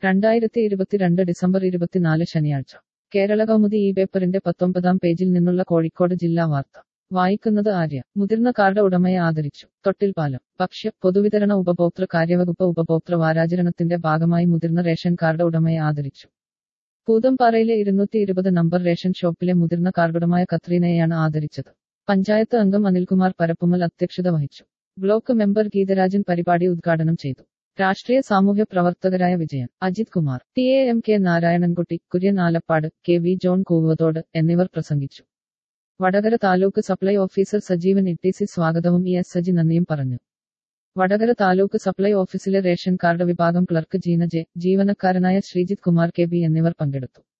രണ്ടായിരത്തി ഇരുപത്തിരണ്ട് ഡിസംബർ ഇരുപത്തിനാല് ശനിയാഴ്ച കേരള കൗമുദി ഈ പേപ്പറിന്റെ പത്തൊമ്പതാം പേജിൽ നിന്നുള്ള കോഴിക്കോട് ജില്ലാ വാർത്ത വായിക്കുന്നത് ആര്യ മുതിർന്ന കാർഡ് ഉടമയെ ആദരിച്ചു തൊട്ടിൽപാലം ഭക്ഷ്യ പൊതുവിതരണ ഉപഭോക്തൃ കാര്യവകുപ്പ് ഉപഭോക്തൃ വാരാചരണത്തിന്റെ ഭാഗമായി മുതിർന്ന റേഷൻ കാർഡ് ഉടമയെ ആദരിച്ചു പൂതംപാറയിലെ ഇരുന്നൂറ്റി ഇരുപത് നമ്പർ റേഷൻ ഷോപ്പിലെ മുതിർന്ന കാർഡുടമായ കത്രീനയെയാണ് ആദരിച്ചത് പഞ്ചായത്ത് അംഗം അനിൽകുമാർ പരപ്പുമൽ അധ്യക്ഷത വഹിച്ചു ബ്ലോക്ക് മെമ്പർ ഗീതരാജൻ പരിപാടി ഉദ്ഘാടനം ചെയ്തു രാഷ്ട്രീയ സാമൂഹ്യ പ്രവർത്തകരായ Vijayan Ajith Kumar T A M K Narayanankutty Kurian Alappad K V John Koovathodu എന്നിവർ പ്രസംഗിച്ചു വടകര താലൂക്ക് സപ്ലൈ ഓഫീസർ സജീവൻ ഇട്ടിസി സ്വാഗതവും ഇ എസ് സജി നന്ദിയും പറഞ്ഞു വടകര താലൂക്ക് സപ്ലൈ ഓഫീസിലെ റേഷൻ കാർഡ് വിഭാഗം ക്ലർക്ക് ജീന ജെ ജീവനക്കാരനായ ശ്രീജിത് കുമാർ കെ ബി എന്നിവർ പങ്കെടുത്തു